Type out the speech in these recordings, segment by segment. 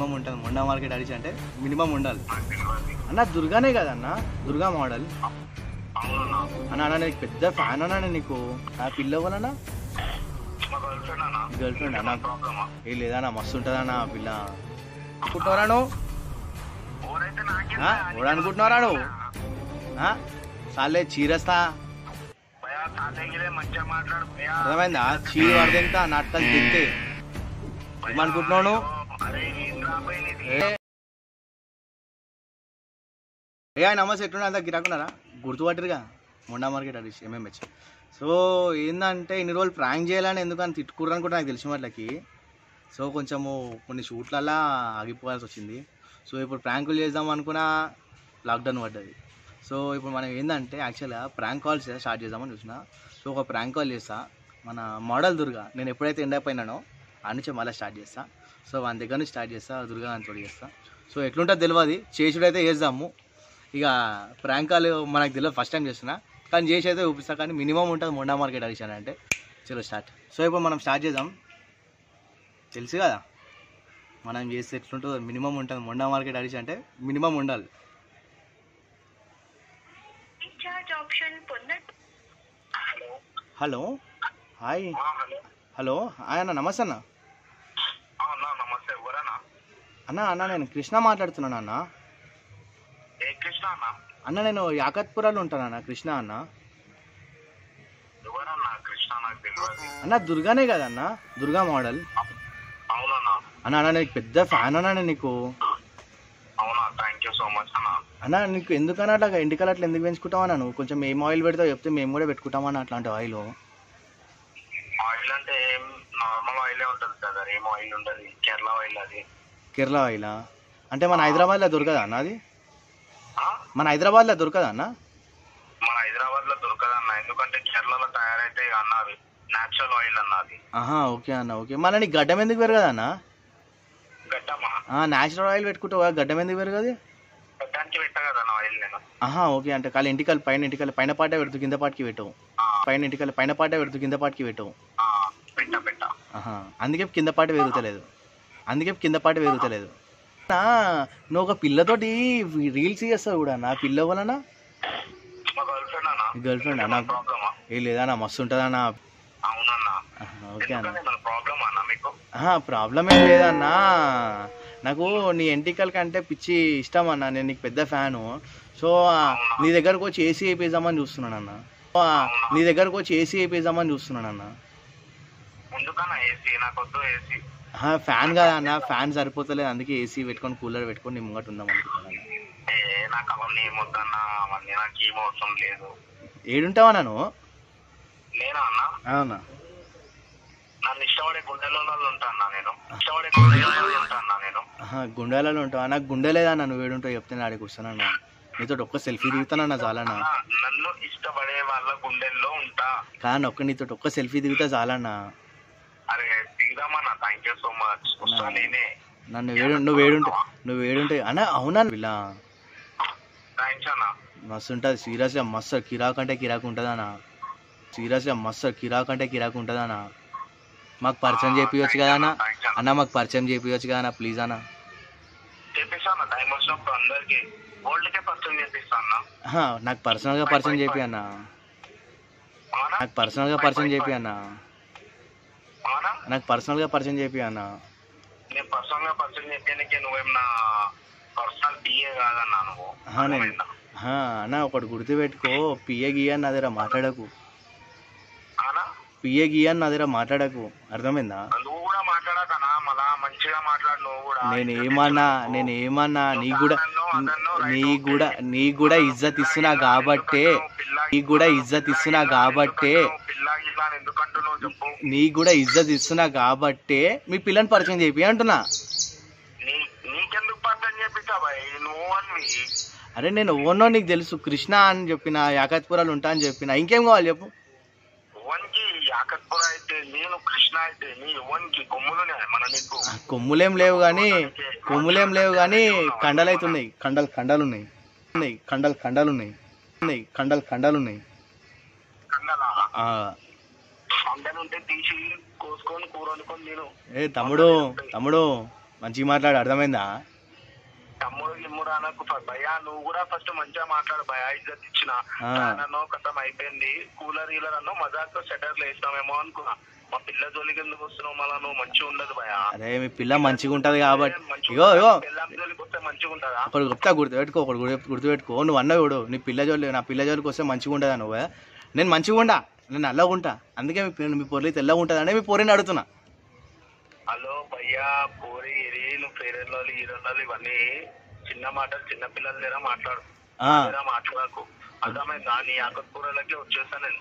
Minimum ఉంటుంది Monda market అడిచి అంటే minimum ఉండాలి నాకు తెలియదు అన్న దుర్గానే కదన్న దుర్గా మోడల్ అవునన్నా అన్న అన్న నీకు పెద్ద ఫ్యాన్ అన్న నీకు ఆ పిల్ల ఎవరన్నా మా గర్ల్ ఫ్రెండ్ అన్న గర్ల్ ఫ్రెండ్ అన్న ప్రాబ్లమా ఏ లేదన్నా మస్తు ఉంటుందన్న ఆ పిల్ల అనుకుంటున్నారా నువ్వు ఎవరైతే నాకే ఆ? ఎవడు అనుకుంటున్నారా నువ్వు ఆ? సాలే చీరస్తా భయా తాతయ్యలే మంచిగా మాట్లాడు భయా అర్థమైందా చీర పడితే నాటకాలు తింటే ఏమనుకుంటున్నావు నువ్వు? అరే ఏంద్రా భయ్ నీది ఏ ఏ ఆయన నమస్తే ఎట్లున్నా అంతా గిరాకున్నారా గుర్తుపట్టరుగా మొండా మార్కెట్ అది ఎంఎంహెచ్ సో ఏంటంటే ఇన్ని రోజులు ప్రాంక్ చేయాలని ఎందుకని తిట్టుకుర్రని కూడా నాకు తెలిసిన వాళ్ళకి సో కొంచెము కొన్ని షూట్లల్లా ఆగిపోవాల్సి వచ్చింది సో ఇప్పుడు ప్రాంకులు చేద్దాం అనుకున్నా లాక్డౌన్ పడ్డది సో ఇప్పుడు మనం ఏంటంటే యాక్చువల్గా ప్రాంక్ కాల్స్ స్టార్ట్ చేద్దామని చూసిన సో ఒక ప్రాంక్ కాల్ చేస్తా మన మోడల్ దుర్గా నేను ఎప్పుడైతే ఎండ్ అయిపోయినానో ఆ నుంచి మళ్ళీ స్టార్ట్ చేస్తా సో వాని దగ్గర నుంచి స్టార్ట్ చేస్తా దుర్గా అని తోడు చేస్తా సో ఎట్లుంటుందో తెలియదు చేసుడైతే చేద్దాము ఇక ప్రాంక్ కాల్ మనకు తెలియదు ఫస్ట్ టైం చేస్తున్నా కానీ చేసి అయితే చూపిస్తా కానీ మినిమం ఉంటుంది మొండా మార్కెట్ అడిషన్ అంటే చలో స్టార్ట్ సో ఇప్పుడు మనం స్టార్ట్ చేద్దాం తెలుసు కదా మనం చేస్తే ఎట్లుంటుందో మినిమం ఉంటుంది మొండా మార్కెట్ అడిషన్ అంటే మినిమం ఉండాలి రీఛార్జ్ ఆప్షన్ పొందండి హలో హలో హాయ్ ఆ, హలో హలో హాయ్ అన్న నమస్తే అన్న ఆ, అన్న నమస్తే ఎవరన్నా అన్న అన్న నేను కృష్ణ మాట్లాడుతున్నాను అన్న ఏ కృష్ణ అన్న అన్న నేను యాకత్పురాలో ఉంటాను అన్న కృష్ణ అన్న ఎవరన్నా కృష్ణ నాకు తెలియదు అన్న దుర్గానే కదన్న దుర్గా మోడల్ అవునన్నా అన్న అన్న నీకు పెద్ద ఫ్యాన్ అన్న నేను నీకు అవునా థ్యాంక్ యూ సో మచ్ అన్న అన్న నీకు ఎందుకన్నా అట్లా ఇంటికల్ అట్లా ఎందుకు పెంచుకుంటావు అన్న నువ్వు కొంచెం ఏం ఆయిల్ పెడతావు చెప్తే మేము కూడా పెట్టుకుంటామన్న అట్లాంటి ఆయిల్ ఆయిల్ అంటే ఏం నార్మల్ ఆయిలే ఉంటుంది కదా ఏం ఆయిల్ ఉండదు కేరళ ఆయిల్ అది కేరళ ఆయిల్ అంటే మన హైదరాబాద్లో దొరకదా అన్న అది ఆ? మన హైదరాబాద్లో దొరకదా అన్న మన హైదరాబాద్ లో దొరకదు అన్న ఎందుకంటే కేరళలో తయారైతే అన్న అది నేచురల్ ఆయిల్ అన్న అది ఆహా ఓకే అన్న ఓకే మళ్ళీ నీకు గడ్డం ఎందుకు పెరగదా అన్న గడ్డమా న్యాచురల్ ఆయిల్ పెట్టుకుంటావా గడ్డం ఎందుకు పెరగదు గడ్డానికి పెట్టా కదా అన్న ఆయిల్ నేను ఆహా ఓకే అంటే కాలు ఇంటికల్ పైన ఇంటికల్ పైన పాటే పెడుతూ కింద పాటికి పెట్టవు ఆ, పైన ఇంటికల్ పైన పాటే పెడుతూ కింద పాటికి పెట్టవు ఆ, పెట్టా పెట్టా ఆహా అందుకే కింద పాట పెరుగుతలేదు అందుకే కింద పాట పెరుగుతలేదు నా, నువ్వు ఒక పిల్లతోటి రీల్స్ చేస్తావు కూడా నా పిల్ల వలన మా గర్ల్ ఫ్రెండ్ అన్న గర్ల్ ఫ్రెండ్ అన్న ప్రాబ్లమా ఏ లేదన్నా మస్తు ఉంటుందన్నా అవునన్నా ఆహా, ఓకే అన్న ఎందుకని మన ప్రాబ్లమ్ అన్న మీకు ప్రాబ్లం ఏం లేదన్నా నాకు నీ ఎంటికల్ కంటే పిచ్చి ఇష్టం అన్న నేను నీకు పెద్ద ఫ్యాను సో ఆ, నీ దగ్గరకు వచ్చి ఏసీ వేపిద్దామని చూస్తున్నానన్న ఆ, నీ దగ్గరకు వచ్చి ఏసీ వేపిద్దామని చూస్తున్నానన్న ముందుకన్నా ఏసీ నాకు వద్దు ఏసీ ఆహా, ఫ్యాన్ కదా అన్న ఫ్యాన్ సరిపోతలేదు అందుకే ఏసీ పెట్టుకొని కూలర్ పెట్టుకొని నీ ముంగట ఉందాం అనుకుంటున్నాను ఏ నాకు అవన్నీ ఏమొద్దన్నా అవన్నీ నాకు ఏం అవసరం లేదు ఏడుంటావా నువ్వు నేనా అన్న అవునా నన్ను ఇష్టపడే గుండెలలో ఉంటా అన్న నేను ఇష్టపడే గుండెలలో ఉంటా అన్న నేను ఆహా, గుండెలలో ఉంటావా నాకు గుండె లేదన్నా నువ్వు ఏడుంటావు చెప్తే నేను ఆడికి వస్తానన్నా నీతో ఒక్క సెల్ఫీ దిగుతానన్నా చాలన్నా అన్న, నన్ను ఇష్టపడే వాళ్ళ గుండెల్లో ఉంటా కానీ ఒక్క నీతో ఒక్క సెల్ఫీ దిగుతా చాలన్నా అరే దిగుదామన్నా థ్యాంక్ యూ సో మచ్ వస్తా నేనే నన్ను వేడు నువ్వు వేడుంటే నువ్వు వేడుంటే అన్న అవునా వీళ్ళ థ్యాంక్స్ అన్న మస్తు ఉంటుంది సీరియస్గా మస్తు కిరాక్ అంటే కిరాక్ ఉంటుందన్నా సీరియస్గా మస్తు కిరాక్ అంటే కిరాక్ ఉంటుందన్నా మాకు పరిచయం చేపించవచ్చు కదా అన్న థ్యాంక్స్ అన్న అన్న మాకు పరిచయం చేపించవచ్చు కదా అన్న ప్లీజ్ అన్న చేపిస్తా అన్న టైం వచ్చినప్పుడు అందరికి గోల్డ్ కే పరిచయం చేపిస్తా అన్న ఆహా, నాకు పర్సనల్గా పరిచయం చేపి అన్న అవునా నాకు పర్సనల్గా పరిచయం చేపి అన్న అవునా నాకు పర్సనల్గా పరిచయం చేపి అన్న నేను పర్సనల్ గా పరిచయం చేయడానికి నువ్వేం నా పర్సనల్ పిఏ కాదన్నా నువ్వు ఆహా, నేను అర్థమైందా? ఆహా, అన్న ఒకటి గుర్తుపెట్టుకో పిఏ గియ్య నా దగ్గర మాట్లాడకు అవునా పిఏ గియ్య నా దగ్గర మాట్లాడకు అర్థమైందా నువ్వు కూడా మాట్లాడకనా మళ్ళా మంచిగా మాట్లాడు నువ్వు కూడా నేను ఏమన్నా నేను ఏమన్నా నీ కూడా నీ కూడా నీ కూడా ఇజ్జత్ ఇస్తున్నా కాబట్టే నీ కూడా ఇజ్జత్ ఇస్తున్నా కాబట్టే పిల్ల గిల్ల అని ఎందుకంటూ నువ్వు చెప్పు నీ కూడా ఇజ్జత్ ఇస్తున్నా కాబట్టే మీ పిల్లని పరిచయం చేపి అంటున్నా నీ నీకెందుకు పరిచయం చేపిస్తా భయ్ నువ్వు అని అరే నేను ఓనో నీకు తెలుసు కృష్ణ అని చెప్పిన యాకత్పురాలు ఉంటా అని చెప్పిన ఇంకేం కావాలి చెప్పు యువన్కి యాకత్పుర అయితే నేను కృష్ణ అయితే నీ యువన్కి కొమ్ములునే మన నీకు ఆ, కొమ్ములేం లేవు కానీ కొమ్ములేం లేవు కానీ కండలు అయితే ఉన్నాయి కండలు కండలు ఉన్నాయి ఉన్నాయి కండలు కండలు ఉన్నాయి ఉన్నాయి కండలు కండలు ఉన్నాయి కండలా ఆ, అందరు ఉంటే తీసి కోసుకొని కూర వండుకొని నేను ఏ తమ్ముడు తమ్ముడు మంచిగా మాట్లాడు అర్థమైందా తమ్ముడు గిమ్ముడు అనకు భయ నువ్వు కూడా ఫస్ట్ మంచిగా మాట్లాడు భయ ఇజ్జత్ ఇచ్చిన ఆ. నన్ను కథం అయిపోయింది కూలర్ గీలర్ అన్నో మజాక్ సెటర్లు వేసినామేమో అనుకున్నా మా పిల్ల జోలికి ఎందుకు వస్తున్నావు మళ్ళా నువ్వు మంచిగా ఉండదు భయ అరే మీ పిల్ల మంచిగా ఉంటుంది కాబట్టి ఇగో ఇగో పిల్ల జోలికి వస్తే మంచిగా ఉంటుందా ఒకటి గుర్తా గుర్తుపెట్టుకో ఒకటి గుర్తు గుర్తుపెట్టుకో నువ్వు అన్నావు చూడు నీ పిల్ల జోలి నా పిల్ల జోలికి వస్తే మంచిగా ఉండదా నువ్వు నేను మంచిగా ఉండా నేను నల్లగా ఉంటా అందుకే మీ పిల్ల- మీ పొర్లి తెల్లగా ఉంటుంది అంటే మీ పొరిని అడుగుతున్నా హలో భయ్యా పూరి ఇది నువ్వు ఫేరెన్ లోలి హీరోలు ఇవన్నీ చిన్న మాటలు చిన్న పిల్లల దగ్గర మాట్లాడు ఆ. దగ్గర మాట్లాడకు అర్థమైందా నీ ఆకత్కూరలకి వచ్చేసా నేను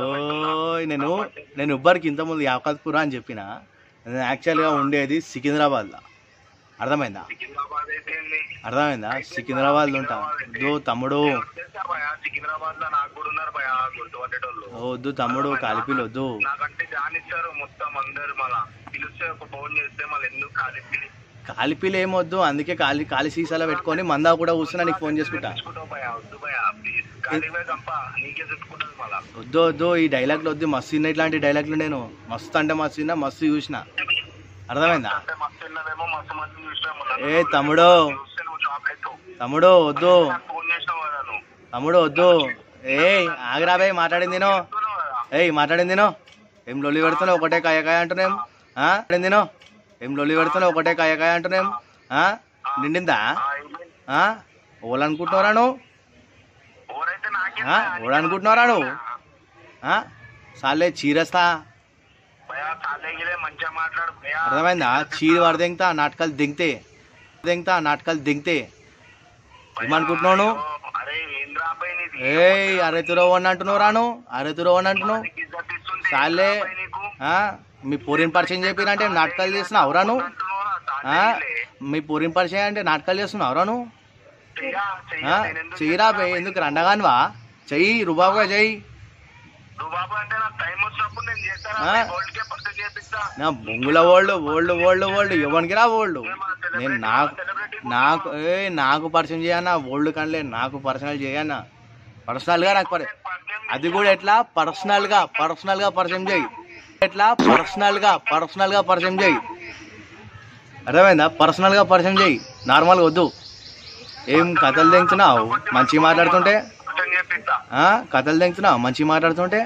ఓయ్ నేను నేను ఉబ్బరికి ఇంతకుముందు యాకత్పురా అని చెప్పిన నేను యాక్చువల్గా ఉండేది సికింద్రాబాద్లో అర్థమైందా సికింద్రాబాద్ అయితే ఏంది? అర్థమైందా సికింద్రాబాద్లో ఉంటా దో తమ్ముడు నేను వచ్చేసా భయ్యా సికింద్రాబాద్ లో నాకు కూడా ఉన్నారు భయ్యా గుర్తు పట్టేటోళ్ళు వద్దు తమ్ముడు కాలిపిలు వద్దు నాకంటే జానిస్తారు మొత్తం అందరు మళ్ళా పిలిస్తే ఒక ఫోన్ చేస్తే మళ్ళీ ఎందుకు కాలిపి కాలిపిలు ఏమొద్దు అందుకే కాలి కాలి సీసాలో పెట్టుకొని మందా కూడా కూర్చున్నా నీకు ఫోన్ చేసుకుంటా తెచ్చుకుంటావు భయ్యా వద్దు భయ్యా ప్లీజ్ కాలిపోయి తప్ప నీకే చుట్టుకుంటుంది మళ్ళా వద్దు వద్దు ఈ డైలాగ్లు వద్దు మస్తు ఇన్న ఇట్లాంటి డైలాగ్లు నేను మస్తు అంటే మస్తు ఇన్నా మస్తు చూసిన అర్థమైందా అంటే మస్తు తిన్నావేమో మస్తు మంది చూసినాము ఏ తమ్ముడు చూస్తే నువ్వు షాక్ అవుతావు తమ్ముడు వద్దు నాకు ఫోన్ చేసినావు కదా నువ్వు తమ్ముడు వద్దు ఏయ్ ఆగిరాబాయ్ మాట్లాడింది నేను చెప్తున్నావు కదా ఏయ్ మాట్లాడింది నేను ఏం లొల్లి పెడుతున్నావు ఒకటే కాయ కాయ అంటున్నాం ఆ? మాట్లాడింది నేను ఏం లొల్లి పెడుతున్నావు ఒకటే కాయ కాయ అంటున్నాం ఆ? నిండిందా ఆ, ఏంటి? ఆ? ఓలనుకుంటున్నారా నువ్వు ఎవరైతే నాకే ఆ? ఓడనుకుంటున్నారా నువ్వు ఆ? సాలే చీరేస్తా భయా కాలేగిలే మంచిగా మాట్లాడు భయా అర్థమైందా చీర వాడు దింగుతా నాటకాలు దింగితే దింగుతా నాటకాలు దింగితే ఏమనుకుంటున్నావు నువ్వు? అరే ఏంద్రా పై నీది ఏయ్ అరే తురవ అని అంటున్నావు రాను అరే తురవ అని అంటున్నావు నీకు ఇజ్జత్ ఇస్తుంది. సాలే ఏంద్రా పై నీకు? ఆ? మీ పూరిని పరిచయం చెప్పినంటే నాటకాలు చేస్తున్నావు రాను అంటున్నావురా, ఆ? తాతయ్యలే. మీ పూరిని పరిచయం అంటే నాటకాలు చేస్తున్నావు రాను చెయ్యా, చెయ్యా, ఆ? నేను ఎందుకు చెయ్యిరా బే చేస్తా? ఎందుకు రండగానివా చెయ్యి రుబాబుగా చెయ్యి నువ్వు బాబు అంటే నాకు టైం వచ్చినప్పుడు నేను చేస్తాను ఆ? గోల్డ్కే పర్సెంట్ చేపిస్తా నా బొంగుల ఓల్డ్ ఓల్డ్ ఓల్డ్ ఓల్డ్ ఎవరికి రా ఓల్డ్ నేను నాకు నాకు ఏ నాకు పరిచయం చేయన్నా ఓల్డ్ కనలే నాకు పర్సనల్ చేయన్నా పర్సనల్గా నాకు పరి అది కూడా ఎట్లా పర్సనల్గా పర్సనల్గా పరిచయం చేయి ఎట్లా పర్సనల్గా పర్సనల్గా పరిచయం చేయి అర్థమైందా పర్సనల్గా పరిచయం చేయి నార్మల్గా వద్దు ఏం కథలు తెంగుతున్నావు మంచిగా మాట్లాడుతుంటే పర్సెంట్ చేపిస్తా ఆ? కథలు తెంగుతున్నావు మంచిగా మాట్లాడుతుంటే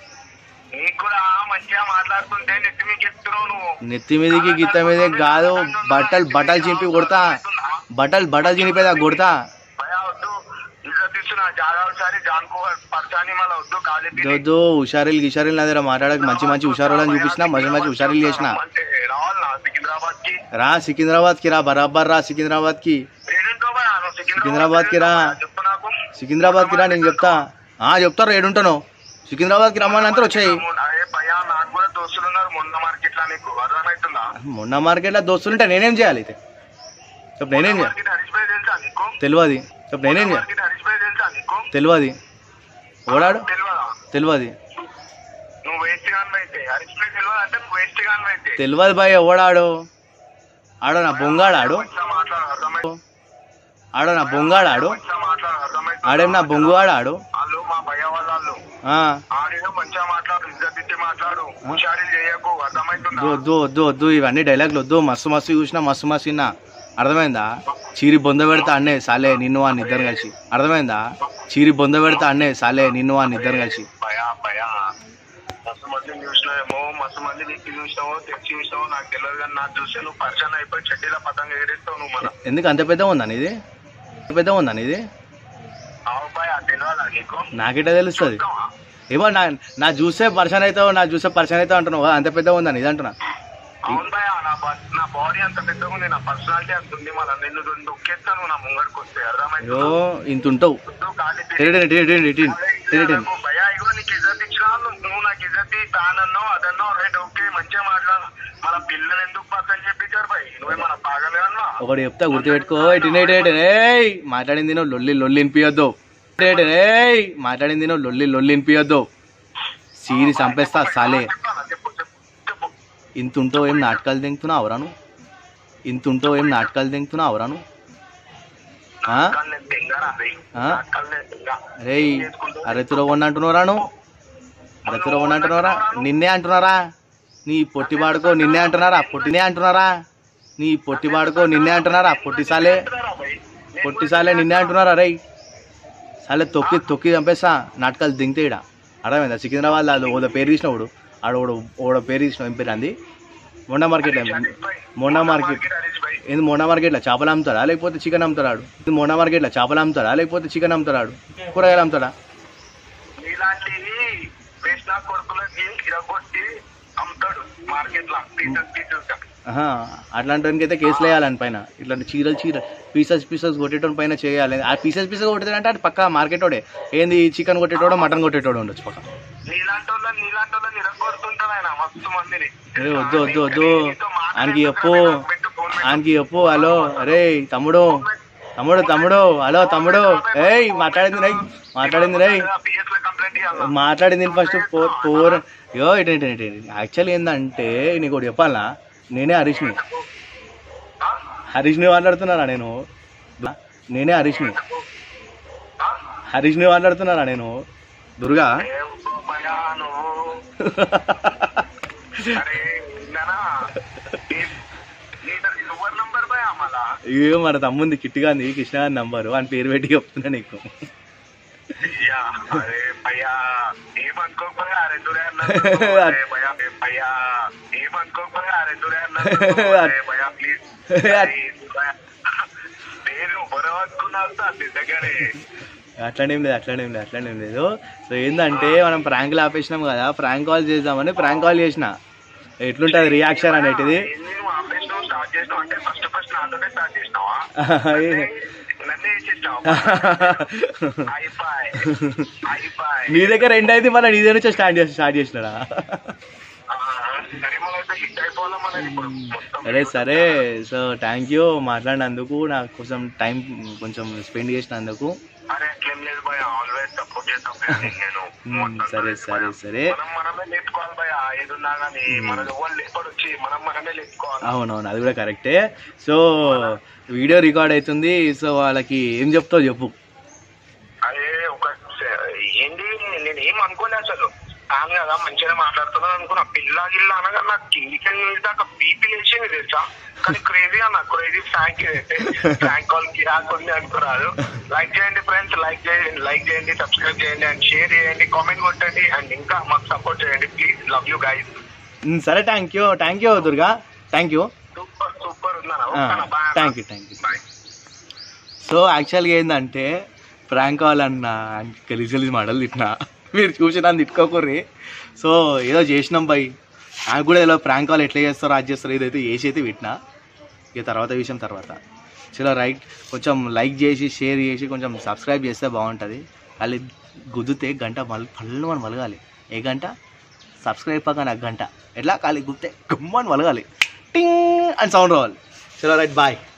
నీకు కూడా మంచిగా మాట్లాడుతుంటే నెత్తి మీకు ఎత్తున్నావు నువ్వు నెత్తి మీదకి గిత్త మీదకి కాదు బట్టలు బట్టలు చింపి కొడతా బట్టలు బట్టలు చింపేదా కొడతా భయా వద్దు ఇజ్జత్ ఇస్తున్నా జాగా ఒకసారి జాన్కో పర్చాని మళ్ళీ వద్దు కాలేపి దొద్దు హుషారీలు గిషారీలు నా దగ్గర మాట్లాడక మంచి మంచి హుషారులను చూపించిన మంచి మంచి హుషారీలు చేసిన అంటే రావాలనా సికింద్రాబాద్ కి రా సికింద్రాబాద్ కి రా బరాబర్ రా సికింద్రాబాద్ కి ఏడుంటావు భయా నువ్వు సికింద్రాబాద్ కి రా. చెప్పు నాకు సికింద్రాబాద్ కి రా నేను చెప్తా ఆ చెప్తారు ఏడుంటాను సికింద్రాబాద్ కి రమ్మని అంతా వచ్చాయి అరే భయా నాకు కూడా దోస్తులు ఉన్నారు మొన్న మార్కెట్ లో నీకు అర్థమవుతుందా మొన్న మార్కెట్లో దోస్తులుంటే నేనేం చేయాలి అయితే చెప్పు నేనేం చేయాలి మార్కెట్ హరీష్ భాయ్ తెలుసా నీకు తెలియదు చెప్పు నేనేం చేయాలి మార్కెట్ హరీష్ భాయ్ తెలుసా నీకు తెలియదు ఓడాడు తెలియదా తెలియదు నువ్వు వేస్ట్ గాను అయితే హరీష్ భాయ్ తెలియదు అంటే నువ్వు వేస్ట్ గాను అయితే తెలియదు బాయ్ ఓడాడు ఆడో నా బొంగాడు ఆడు మంచిగా మాట్లాడు అర్థమవుతుంది ఆడో నా బొంగాడు ఆడు మంచిగా మాట్లాడు అర్థమవుతుంది ఆడేం నా బొంగువాడు ఆడు వాళ్ళు మా భయ వాళ్ళు ఆ, ఆడిలో మంచిగా మాట్లాడు ఇజ్జత్ ఇచ్చి మాట్లాడు హుషారీలు చేయకు అర్థమవుతుందా వద్దు వద్దు వద్దు వద్దు ఇవన్నీ డైలాగులు వద్దు మస్తు మస్తు చూసినా మస్తు మస్తు విన్నా అర్థమైందా చీరి బొంద పెడతా అన్నే సాలే నిన్ను అని ఇద్దరు కలిసి అర్థమైందా చీరి బొంద పెడతా అన్నే సాలే నిన్ను అని ఇద్దరు కలిసి భయా భయా మస్తు మందిని చూసినావేమో మస్తు మంది నీకు చూసినావో తెచ్చి చూసినావో నాకు తెలియదు కానీ నాకు చూస్తే నువ్వు పరిచయం అయిపోయి చెడ్డీల పతంగ ఎగిరిస్తావు నువ్వు మన ఎందుకు అంత పెద్ద ఉందని ఇది అంత పెద్ద ఉందని ఇది అవు భయ తెలియదా నీకు నాకెట్లా తెలుస్తుంది ఏమో నా నా చూసే పర్సన్ అవుతావు నా చూసే పర్సన్ అవుతావు అంటున్నావు అంత పెద్ద ఉందని ఇది అంటున్నా అవును భయ నా బ- నా బాడీ అంత పెద్దగా ఉంది నా పర్సనాలిటీ అంత ఉంది మళ్ళీ నిన్ను రెండు నొక్కేస్తాను నా ముంగడికి వస్తే అయ్యో అర్థమైంది ఇంత ఉంటావు టెరిటన్ టెరిటన్ టెరిటన్ టెరిటన్ భయా ఇగో నీకు ఇజ్జత్ ఇచ్చినా నువ్వు నువ్వు నాకు ఇజ్జత్ ఫ్యాన్ అన్నావు అదన్నో రైట్ ఓకే మంచిగా మాట్లాడు మన పిల్లలు ఎందుకు పక్కన చెప్పించారు భయ్ నువ్వేమన్నా పాగలే అన్నా ఒకటి చెప్తా గుర్తుపెట్టుకో ఇటు ఏయ్ మాట్లాడింది నువ్వు లొల్లి లొల్లి వినిపించొద్దు ఏయ్ మాట్లాడింది నువ్వు లొల్లి లొల్లి వినిపించొద్దు సీరి చంపేస్తా సాలే చెప్పాలా? చెప్పు చెప్పు చెప్పు ఇంత ఉంటావు ఏం నాటకాలు దింగుతున్నావు అవరాను ఇంత ఉంటావు ఏం నాటకాలు దింగుతున్నావు అవరాను ఆ? కళ్ళే దెంగరా రేయ్. ఆ? కళ్ళే దెంగ. రేయ్ అరతులో ఉన్న అంటున్నారాను అరతులో ఉన్న అంటున్నారా నిన్నే అంటున్నారా నీ పొట్టి పాడుకో నిన్నే అంటున్నారా పొట్టినే అంటున్నారా నీ పొట్టి పాడుకో నిన్నే అంటున్నారా పొట్టిసాలే పొట్టిసాలే నిన్నే అంటున్నారా రే సాలే తొక్కి తొక్కి చంపేస్తా నాటకాలు దింగితే ఇడ అర్థమైందా సికింద్రాబాద్ అది ఓడ పేరు తీసినప్పుడు ఆడ ఓడ ఓడ పేరు తీసిన ఏం పేరు అంది మొండా మార్కెట్ మొండా మార్కెట్ ఏంది మొండా మార్కెట్లో చేపలు అమ్ముతాడా లేకపోతే చికెన్ అమ్ముతాడు ఇది మొండా మార్కెట్లో చేపలు అమ్ముతాడా లేకపోతే చికెన్ అమ్ముతాడు కూరగాయలు అమ్ముతాడా ఇలాంటి వేసిన కొడుకులకి ఇరగొట్టి అమ్ముతాడు మార్కెట్ లో పీసెస్ పీసెస్ గా ఆహా, అట్లాంటి వానికి అయితే కేసులు వేయాలని పైన ఇట్లాంటి చీరలు చీర పీసెస్ పీసెస్ కొట్టేటోని పైన చేయాలి ఆ పీసెస్ పీసెస్ కొట్టేదంటే అది పక్క మార్కెట్ వాడే ఏంది చికెన్ కొట్టేటోడో మటన్ కొట్టేటోడు ఉండొచ్చు పక్క నీలాంటి వాళ్ళని నీలాంటి వాళ్ళని ఇరగొడుతుంటాడు ఆయన మస్తు మందిని ఏ వద్దు వద్దు వద్దు ఆయనకి చెప్పు ఆయనకి చెప్పు హలో అరే తమ్ముడు తమ్ముడు తమ్ముడు హలో తమ్ముడు ఏయ్ మాట్లాడింది రై మాట్లాడింది రై పిఎస్ లో కంప్లైంట్ ఇవ్వాలి మాట్లాడింది ఫస్ట్ ఫోర్ ఫోర్ యో ఇటు ఇటు ఇటు యాక్చువల్ ఏంటంటే నీకు ఒకటి చెప్పాలా నేనే హరీష్ని హరీష్ని మాట్లాడుతున్నారా నేను నేనే హరీష్ని హరీష్ని మాట్లాడుతున్నారా నేను దుర్గా అరే ఇందనా నంబర్ నంబర్ భయ మళ్ళా ఇవే మన తమ్ముంది కిట్టిగాంది కృష్ణ గారి నంబరు అని పేరు పెట్టి చెప్తున్నా నీకు యా, అరే భయ్యా ఏమనుకోకపోయా రెండు అరే భయ్యా భయ్యా ఏమనుకోకపోయా రెండు అరే భయ్యా ప్లీజ్ నేను బొరవనుకున్నాను సార్ నిజంగానే అట్లానేం లేదు అట్లానేం లేదు అట్లానేం లేదు సో ఏంటంటే మనం ప్రాంక్లు ఆపేసినాం కదా ప్రాంక్ కాల్ చేద్దామని ప్రాంక్ కాల్ చేసిన ఎట్లుంటుంది రియాక్షన్ అనేటిది నేను ఆపరేషన్ స్టార్ట్ చేసినావు అంటే ఫస్ట్ ఫస్ట్ నాతోనే స్టార్ట్ చేసినావా ఏ- నన్నే చేసేసావు అయిపోయి అయిపోయి నీ దగ్గర ఎండ్ అయితే మళ్ళీ నీ దగ్గర నుంచి స్టార్ట్ చేసి స్టార్ట్ చేసినాడా సరే మళ్ళీ అయితే హిట్ అయిపోవాలి మనది ఇప్పుడు మొత్తం సరే సరే సో థ్యాంక్ యూ మాట్లాడినందుకు నాకు కొంచెం టైం కొంచెం స్పెండ్ చేసినందుకు అరే అట్లేం లేదు భయ ఆల్వేస్ సపోర్ట్ చేస్తాం భయ్యా నీకు నేను మ్మ్, మొత్తం సరే తెలుసు సరే భయ్యా. సరే మనం మనమే నేర్చుకోవాలి భయ ఏదున్నా కానీ మన వాళ్ళు ఎప్పుడు వచ్చి మనం మనమే నేర్చుకోవాలి అవునవును అది కూడా కరెక్టే సో వీడియో రికార్డ్ అవుతుంది సో వాళ్ళకి ఏం చెప్తావు చెప్పు అదే ఒక స- ఏంది నేను ఏం అనుకోలే అసలు ఆమె కదా మంచిగా మాట్లాడుతున్నాను అనుకున్నా పిల్ల గిల్ల అనగా నాకు కిందికి దాకా బీపీ లేచింది తెలుసా కానీ క్రేజీ అన్న క్రేజీ ఫ్రాంక్ ఇదైతే ఫ్రాంక్ కాల్ కి రాకుంది అనుకున్నారు లైక్ చేయండి ఫ్రెండ్స్ లైక్ చేయండి లైక్ చేయండి సబ్స్క్రైబ్ చేయండి అండ్ షేర్ చేయండి కామెంట్ కొట్టండి అండ్ ఇంకా మాకు సపోర్ట్ చేయండి ప్లీజ్ లవ్ యూ గైస్ మ్, సరే thank you thank you Durga thank you super super ఉందన్న thank you thank you bye so యాక్చువల్గా ఏంటంటే ప్రాంక్ కావాలన్న గలీజ్ గలీజ్ మాటలు తిట్టినా మీరు చూసి నన్ను తిట్టుకోకర్రి సో ఏదో చేసినాం బై నాకు కూడా ఏదో ప్రాంక్ కాల్ ఎట్లా చేస్తారో అది చేస్తారో ఇదైతే చేసి అయితే పెట్టినా ఇక తర్వాత విషయం తర్వాత చలో రైట్ కొంచెం లైక్ చేసి షేర్ చేసి కొంచెం సబ్స్క్రైబ్ చేస్తే బాగుంటుంది అది గుద్దితే గంట మల్ పళ్ళు మనం మలగాలి ఏ గంట సబ్స్క్రైబ్ పక్కన గంట ఎట్లా ఖాళీ గుద్దితే గమ్మని మలగాలి టింగ్ అని సౌండ్ రావాలి చలో రైట్ బాయ్